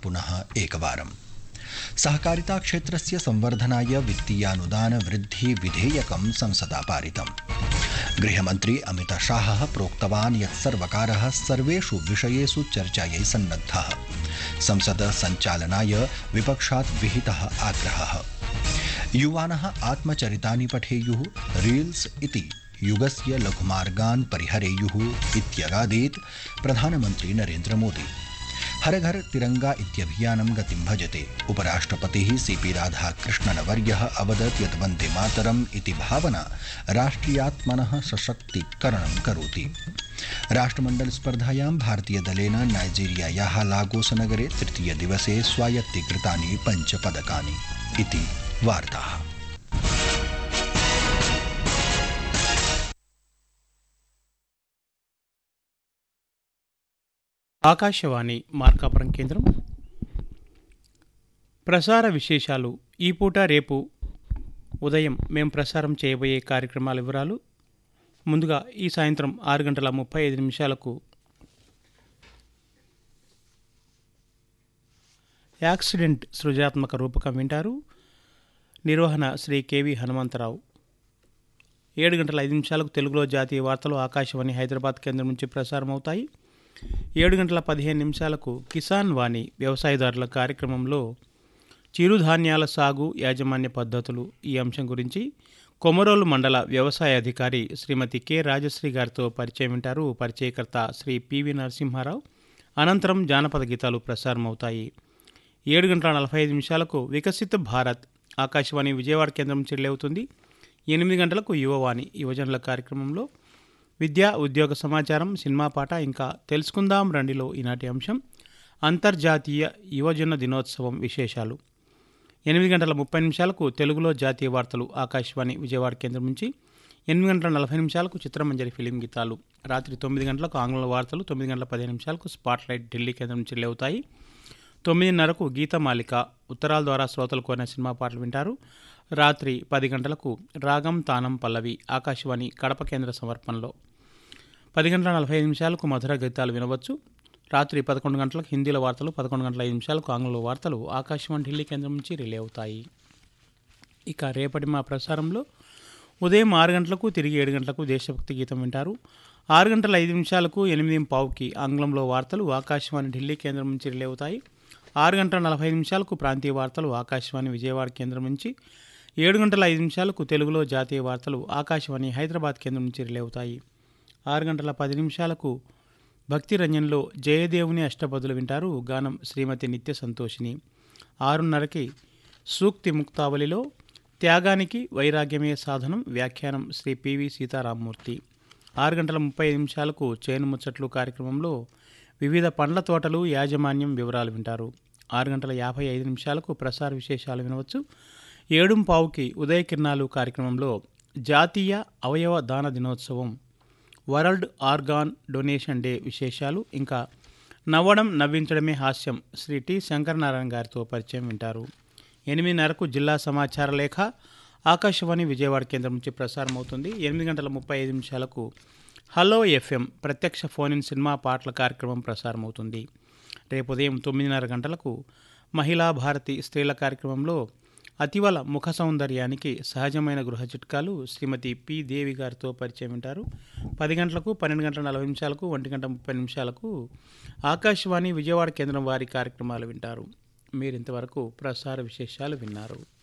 पुनः एकवारम् सहकारिता क्षेत्रस्य संवर्धनाय वित्तीयानुदान वृद्धि विधेयकं संसदा पारितम् गृहमन्त्री अमितशाहः प्रोक्तवान् यत् सर्वकारः सर्वेषु विषयेषु चर्चायै सन्नद्धः संसद सञ्चालनाय विपक्षात् विहितः आग्रहः युवानः आत्मचरितानि पठेयुः रील्स् इति युगस्य लघुमार्गान् परिहरेयुः इत्यगादीत् प्रधानमन्त्री नरेन्द्रमोदी हर घर तिरंगा इत्यभियानं गतिं भजते उपराष्ट्रपतिः सीपी राधाकृष्णनवर्यः अवदत् यत् वन्दे मातरम् इति भावना राष्ट्रियात्मनः सशक्तीकरणं करोति राष्ट्रमण्डलस्पर्धायां भारतीयदलेन नाइजीरियायाः लागोसनगरे तृतीयदिवसे स्वायत्तीकृतानि पञ्चपदकानि इति वार्ताः ఆకాశవాణి మార్కాపురం కేంద్రం ప్రసార విశేషాలు ఈ పూట రేపు ఉదయం మేము ప్రసారం చేయబోయే కార్యక్రమాల వివరాలు ముందుగా ఈ సాయంత్రం ఆరు గంటల ముప్పై ఐదు నిమిషాలకు యాక్సిడెంట్ సృజనాత్మక రూపకం వింటారు నిర్వహణ శ్రీ కెవి హనుమంతరావు ఏడు గంటల ఐదు నిమిషాలకు తెలుగులో జాతీయ వార్తలు ఆకాశవాణి హైదరాబాద్ కేంద్రం నుంచి ప్రసారం అవుతాయి ఏడు గంటల పదిహేను నిమిషాలకు కిసాన్ వాణి వ్యవసాయదారుల కార్యక్రమంలో చిరుధాన్యాల సాగు యాజమాన్య పద్ధతులు ఈ అంశం గురించి కొమరోలు మండల వ్యవసాయ అధికారి శ్రీమతి కె రాజశ్రీ గారితో పరిచయం వింటారు పరిచయకర్త శ్రీ పివి నరసింహారావు అనంతరం జానపద గీతాలు ప్రసారం అవుతాయి ఏడు గంటల నలభై ఐదు నిమిషాలకు వికసిత భారత్ ఆకాశవాణి విజయవాడ కేంద్రం చెల్లవుతుంది ఎనిమిది గంటలకు యువవాణి యువజనుల కార్యక్రమంలో విద్యా ఉద్యోగ సమాచారం సినిమా పాట ఇంకా తెలుసుకుందాం రండిలో ఈనాటి అంశం అంతర్జాతీయ యువజన దినోత్సవం విశేషాలు ఎనిమిది గంటల ముప్పై నిమిషాలకు తెలుగులో జాతీయ వార్తలు ఆకాశవాణి విజయవాడ కేంద్రం నుంచి ఎనిమిది గంటల నలభై నిమిషాలకు చిత్రమంజరి ఫిలిం గీతాలు రాత్రి తొమ్మిది గంటలకు ఆంగ్ల వార్తలు తొమ్మిది గంటల పదిహేను నిమిషాలకు స్పాట్ లైట్ ఢిల్లీ కేంద్రం నుంచి లేవుతాయి తొమ్మిదిన్నరకు గీతమాలిక ఉత్తరాల ద్వారా శ్రోతలు కోరిన సినిమా పాటలు వింటారు రాత్రి పది గంటలకు రాగం తానం పల్లవి ఆకాశవాణి కడప కేంద్ర సమర్పణలో పది గంటల నలభై ఐదు నిమిషాలకు మధుర గీతాలు వినవచ్చు రాత్రి పదకొండు గంటలకు హిందీలో వార్తలు పదకొండు గంటల ఐదు నిమిషాలకు ఆంగ్లంలో వార్తలు ఆకాశవాణి ఢిల్లీ కేంద్రం నుంచి రిలే అవుతాయి ఇక రేపటి మా ప్రసారంలో ఉదయం ఆరు గంటలకు తిరిగి ఏడు గంటలకు దేశభక్తి గీతం వింటారు ఆరు గంటల ఐదు నిమిషాలకు ఎనిమిది పావుకి ఆంగ్లంలో వార్తలు ఆకాశవాణి ఢిల్లీ కేంద్రం నుంచి రిలే అవుతాయి ఆరు గంటల నలభై నిమిషాలకు ప్రాంతీయ వార్తలు ఆకాశవాణి విజయవాడ కేంద్రం నుంచి ఏడు గంటల ఐదు నిమిషాలకు తెలుగులో జాతీయ వార్తలు ఆకాశవాణి హైదరాబాద్ కేంద్రం నుంచి రిలే అవుతాయి ఆరు గంటల పది నిమిషాలకు భక్తి రంజన్లో జయదేవుని అష్టపదులు వింటారు గానం శ్రీమతి నిత్య సంతోషిని ఆరున్నరకి సూక్తి ముక్తావళిలో త్యాగానికి వైరాగ్యమే సాధనం వ్యాఖ్యానం శ్రీ పివి సీతారామమూర్తి ఆరు గంటల ముప్పై ఐదు నిమిషాలకు చేను ముచ్చట్లు కార్యక్రమంలో వివిధ పండ్ల తోటలు యాజమాన్యం వివరాలు వింటారు ఆరు గంటల యాభై ఐదు నిమిషాలకు ప్రసార విశేషాలు వినవచ్చు ఏడు పావుకి ఉదయ కిరణాలు కార్యక్రమంలో జాతీయ అవయవ దాన దినోత్సవం వరల్డ్ ఆర్గాన్ డొనేషన్ డే విశేషాలు ఇంకా నవ్వడం నవ్వించడమే హాస్యం శ్రీ టి శంకరనారాయణ గారితో పరిచయం వింటారు ఎనిమిదిన్నరకు జిల్లా సమాచార లేఖ ఆకాశవాణి విజయవాడ కేంద్రం నుంచి ప్రసారం అవుతుంది ఎనిమిది గంటల ముప్పై ఐదు నిమిషాలకు హలో ఎఫ్ఎం ప్రత్యక్ష ఫోన్ ఇన్ సినిమా పాటల కార్యక్రమం ప్రసారం అవుతుంది రేపు ఉదయం తొమ్మిదిన్నర గంటలకు మహిళా భారతి స్త్రీల కార్యక్రమంలో అతివల ముఖ సౌందర్యానికి సహజమైన గృహ చిట్కాలు శ్రీమతి పి దేవి గారితో పరిచయం వింటారు పది గంటలకు పన్నెండు గంటల నలభై నిమిషాలకు ఒంటి గంట ముప్పై నిమిషాలకు ఆకాశవాణి విజయవాడ కేంద్రం వారి కార్యక్రమాలు వింటారు మీరు ఇంతవరకు ప్రసార విశేషాలు విన్నారు